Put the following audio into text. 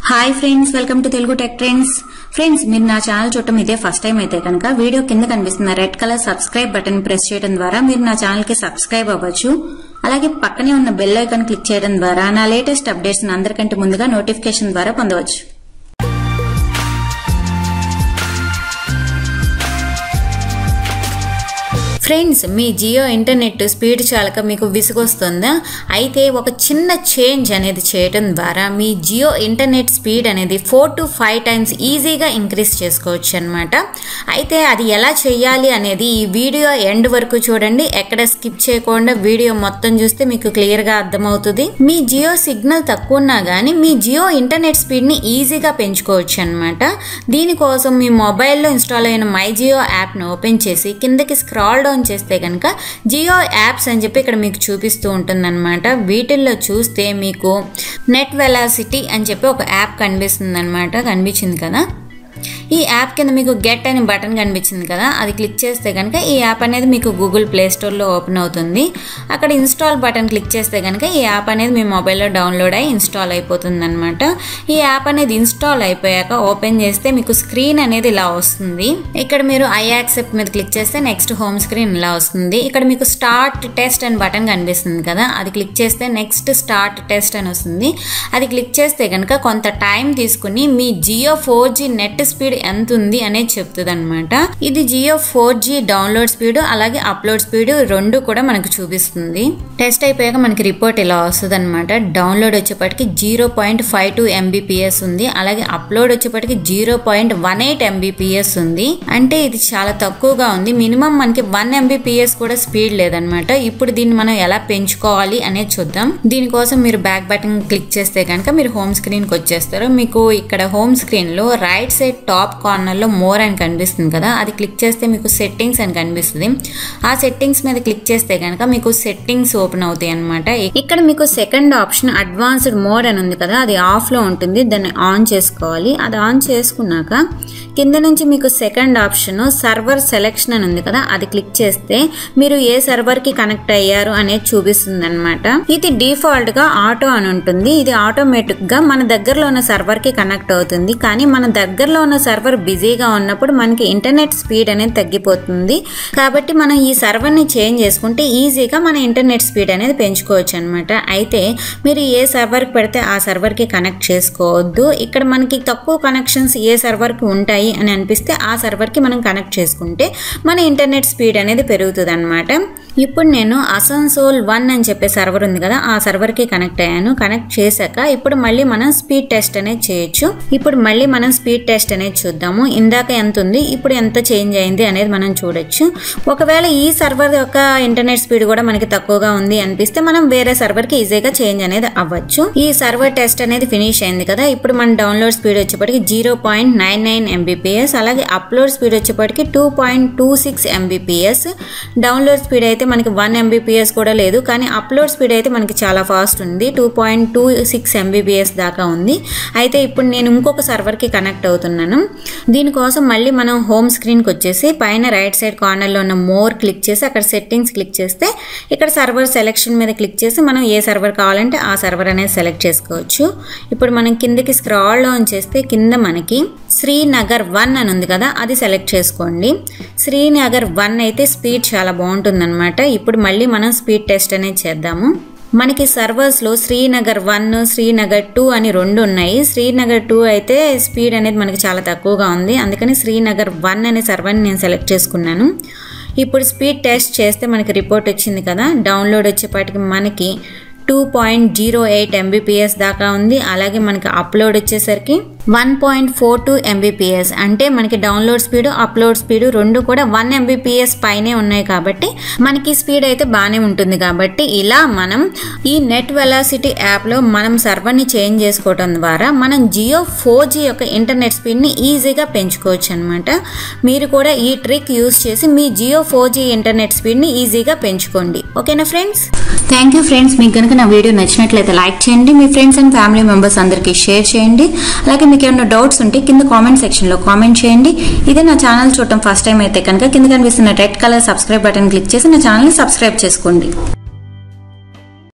hi friends welcome to Telugu tech trends friends మీరు నా channel చూడటం ఇదే ఫస్ట్ టైం అయితే కనుక వీడియో కింద కనిపిస్తున్న red colour subscribe button press చేయడం ద్వారా మీరు నా ఛానల్ కి సబ్స్క్రైబ్ అవ్వచ్చు అలాగే పక్కనే ఉన్న బెల్ ఐకాన్ క్లిక్ చేయడం ద్వారా నా లేటెస్ట్ అప్డేట్స్ అందరికంటే ముందుగా నోటిఫికేషన్ ద్వారా పొందవచ్చు ఫ్రెండ్స్ మీ జియో ఇంటర్నెట్ స్పీడ్ చాలక మీకు విసుగొస్తుందా అయితే ఒక చిన్న చేంజ్ అనేది చేయడం ద్వారా మీ జియో ఇంటర్నెట్ స్పీడ్ అనేది ఫోర్ టు ఫైవ్ టైమ్స్ ఈజీగా ఇంక్రీజ్ చేసుకోవచ్చు అనమాట అయితే అది ఎలా చేయాలి అనేది ఈ వీడియో ఎండ్ వరకు చూడండి ఎక్కడ స్కిప్ చేయకుండా వీడియో మొత్తం చూస్తే మీకు క్లియర్గా అర్థమవుతుంది మీ జియో సిగ్నల్ తక్కువ ఉన్నా కానీ మీ జియో ఇంటర్నెట్ స్పీడ్ని ఈజీగా పెంచుకోవచ్చు అనమాట దీనికోసం మీ మొబైల్లో ఇన్స్టాల్ అయిన మై జియో యాప్ను ఓపెన్ చేసి కిందకి స్క్రాల్ డౌన్ చేస్తే కనుక జియో యాప్స్ అని చెప్పి ఇక్కడ మీకు చూపిస్తూ ఉంటుందన్నమాట వీటిల్లో చూస్తే మీకు నెట్ వెలాసిటీ అని చెప్పి ఒక యాప్ కనిపిస్తుంది అనమాట కనిపించింది కదా ఈ యాప్ కింద మీకు గెట్ అనే బటన్ కనిపించింది కదా అది క్లిక్ చేస్తే కనుక ఈ యాప్ అనేది మీకు గూగుల్ ప్లే స్టోర్లో ఓపెన్ అవుతుంది అక్కడ ఇన్స్టాల్ బటన్ క్లిక్ చేస్తే కనుక ఈ యాప్ అనేది మీ మొబైల్లో డౌన్లోడ్ అయ్యి ఇన్స్టాల్ అయిపోతుంది అనమాట ఈ యాప్ అనేది ఇన్స్టాల్ అయిపోయాక ఓపెన్ చేస్తే మీకు స్క్రీన్ అనేది ఇలా వస్తుంది ఇక్కడ మీరు ఐ యాక్సెప్ట్ మీద క్లిక్ చేస్తే నెక్స్ట్ హోమ్ స్క్రీన్ ఇలా వస్తుంది ఇక్కడ మీకు స్టార్ట్ టెస్ట్ అని బటన్ కనిపిస్తుంది కదా అది క్లిక్ చేస్తే నెక్స్ట్ స్టార్ట్ టెస్ట్ అని వస్తుంది అది క్లిక్ చేస్తే కనుక కొంత టైం తీసుకుని మీ Jio four G net speed ఎంత ఉంది అనేది చెప్తుంది అనమాట ఇది Jio four G download speed అలాగే అప్లోడ్ స్పీడ్ రెండు కూడా మనకు చూపిస్తుంది టెస్ట్ అయిపోయాక మనకి రిపోర్ట్ ఇలా వస్తుంది అనమాట డౌన్లోడ్ వచ్చేప్పటికి zero point five two Mbps ఉంది అలాగే అప్లోడ్ వచ్చేప్పటికి zero point one eight Mbps ఉంది అంటే ఇది చాలా తక్కువగా ఉంది మినిమం మనకి వన్ ఎంబీపీఎస్ కూడా స్పీడ్ లేదనమాట ఇప్పుడు దీన్ని మనం ఎలా పెంచుకోవాలి అనేది చూద్దాం దీనికోసం మీరు బ్యాక్ బటన్ క్లిక్ చేస్తే కనుక మీరు హోమ్ స్క్రీన్ కి వచ్చేస్తారు మీకు ఇక్కడ హోమ్ స్క్రీన్ లో రైట్ సైడ్ టాప్ కార్నర్ లో మోర్ అని కనిపిస్తుంది కదా అది క్లిక్ చేస్తే మీకు సెట్టింగ్స్ అని కనిపిస్తుంది ఆ సెట్టింగ్స్ మీద క్లిక్ చేస్తే కనుక మీకు సెట్టింగ్స్ ఓపెన్ అవుతాయి అనమాట ఇక్కడ మీకు సెకండ్ ఆప్షన్ అడ్వాన్స్డ్ మోడ్ అని ఉంది కదా అది ఆఫ్ లో ఉంటుంది దాన్ని ఆన్ చేసుకోవాలి అది ఆన్ చేసుకున్నాక కింద నుంచి మీకు సెకండ్ ఆప్షన్ సర్వర్ సెలెక్షన్ అని ఉంది కదా అది క్లిక్ చేస్తే మీరు ఏ సర్వర్ కి కనెక్ట్ అయ్యారు అనేది చూపిస్తుంది అనమాట ఇది డిఫాల్ట్ గా ఆటో అని ఉంటుంది ఇది ఆటోమేటిక్ గా మన దగ్గరలో ఉన్న సర్వర్ కి కనెక్ట్ అవుతుంది కానీ మన దగ్గరలో ఉన్న సర్వర్ బిజీగా ఉన్నప్పుడు మనకి ఇంటర్నెట్ స్పీడ్ అనేది తగ్గిపోతుంది కాబట్టి మనం ఈ సర్వర్ ని చేంజ్ చేసుకుంటే ఈజీగా మన ఇంటర్నెట్ స్పీడ్ అనేది పెంచుకోవచ్చు అనమాట అయితే మీరు ఏ సర్వర్ కి పెడితే ఆ సర్వర్ కి కనెక్ట్ చేసుకోవద్దు ఇక్కడ మనకి తక్కువ కనెక్షన్స్ ఏ సర్వర్ కి ఉంటాయి అని అనిపిస్తే ఆ సర్వర్ కి మనం కనెక్ట్ చేసుకుంటే మన ఇంటర్నెట్ స్పీడ్ అనేది పెరుగుతుంది అనమాట ఇప్పుడు నేను అసన్సోల్ వన్ అని చెప్పే సర్వర్ ఉంది కదా ఆ సర్వర్ కి కనెక్ట్ అయ్యాను కనెక్ట్ చేశాక ఇప్పుడు మళ్ళీ మనం స్పీడ్ టెస్ట్ అనేది చేయొచ్చు ఇప్పుడు మళ్ళీ మనం స్పీడ్ టెస్ట్ అనేది చూద్దాము ఇందాక ఎంత ఉంది ఇప్పుడు ఎంత చేంజ్ అయింది అనేది మనం చూడొచ్చు ఒకవేళ ఈ సర్వర్ యొక్క ఇంటర్నెట్ స్పీడ్ కూడా మనకి తక్కువగా ఉంది అనిపిస్తే మనం వేరే సర్వర్ కి ఈజీగా చేంజ్ అనేది అవ్వచ్చు ఈ సర్వర్ టెస్ట్ అనేది ఫినిష్ అయింది కదా ఇప్పుడు మన డౌన్లోడ్ స్పీడ్ వచ్చేప్పటికి zero point nine nine Mbps అలాగే అప్లోడ్ స్పీడ్ వచ్చేప్పటికి two point two six Mbps download speed అయితే మనకి వన్ ఎంబీపీఎస్ కూడా లేదు కానీ అప్లోడ్ స్పీడ్ అయితే మనకి చాలా ఫాస్ట్ ఉంది two point two six Mbps దాకా ఉంది అయితే ఇప్పుడు నేను ఇంకొక సర్వర్కి కనెక్ట్ అవుతున్నాను దీనికోసం మళ్ళీ మనం హోమ్ స్క్రీన్కి వచ్చేసి పైన రైట్ సైడ్ కార్నర్లో ఉన్న మోర్ క్లిక్ చేసి అక్కడ సెట్టింగ్స్ క్లిక్ చేస్తే ఇక్కడ సర్వర్ సెలెక్షన్ మీద క్లిక్ చేసి మనం ఏ సర్వర్ కావాలంటే ఆ సర్వర్ అనేది సెలెక్ట్ చేసుకోవచ్చు ఇప్పుడు మనం కిందకి స్క్రాల్ డౌన్ చేస్తే కింద మనకి శ్రీనగర్ వన్ అని ఉంది కదా అది సెలెక్ట్ చేసుకోండి శ్రీనగర్ వన్ అయితే స్పీడ్ చాలా బాగుంటుందన్నమాట ఇప్పుడు మళ్ళీ మనం స్పీడ్ టెస్ట్ అనేది చేద్దాము మనకి సర్వర్స్లో శ్రీనగర్ వన్ శ్రీనగర్ టూ అని రెండు ఉన్నాయి శ్రీనగర్ టూ అయితే స్పీడ్ అనేది మనకి చాలా తక్కువగా ఉంది అందుకని శ్రీనగర్ వన్ అనే సర్వర్ని నేను సెలెక్ట్ చేసుకున్నాను ఇప్పుడు స్పీడ్ టెస్ట్ చేస్తే మనకి రిపోర్ట్ వచ్చింది కదా డౌన్లోడ్ వచ్చేపాటికి మనకి two point zero eight Mbps దాకా ఉంది అలాగే మనకి అప్లోడ్ వచ్చేసరికి one point four two Mbps అంటే మనకి డౌన్లోడ్ స్పీడ్ అప్లోడ్ స్పీడ్ రెండు కూడా వన్ ఎంబీపీఎస్ పైనే ఉన్నాయి కాబట్టి మనకి స్పీడ్ అయితే బాగానే ఉంటుంది కాబట్టి ఇలా మనం ఈ నెట్ వెలాసిటీ యాప్లో మనం సర్వర్ని చేంజ్ చేసుకోవడం ద్వారా మనం జియో ఫోర్ జీ యొక్క ఇంటర్నెట్ స్పీడ్ని ఈజీగా పెంచుకోవచ్చు అనమాట మీరు కూడా ఈ ట్రిక్ యూస్ చేసి మీ జియో ఫోర్ జీ ఇంటర్నెట్ స్పీడ్ని ఈజీగా పెంచుకోండి ఓకేనా ఫ్రెండ్స్ థ్యాంక్ యూ ఫ్రెండ్స్ మీకు కనుక నా వీడియో నచ్చినట్లయితే లైక్ చేయండి మీ ఫ్రెండ్స్ అండ్ ఫ్యామిలీ మెంబర్స్ అందరికీ షేర్ చేయండి అలాగే మీకు ఏమైనా డౌట్స్ ఉంటే కింద కామెంట్ సెక్షన్లో కామెంట్ చేయండి ఇదే నా ఛానల్ చూడటం ఫస్ట్ టైం అయితే కనుక కింద కనిపిస్తున్న red colour subscribe button click చేసి నా ఛానల్ని సబ్స్క్రైబ్ చేసుకోండి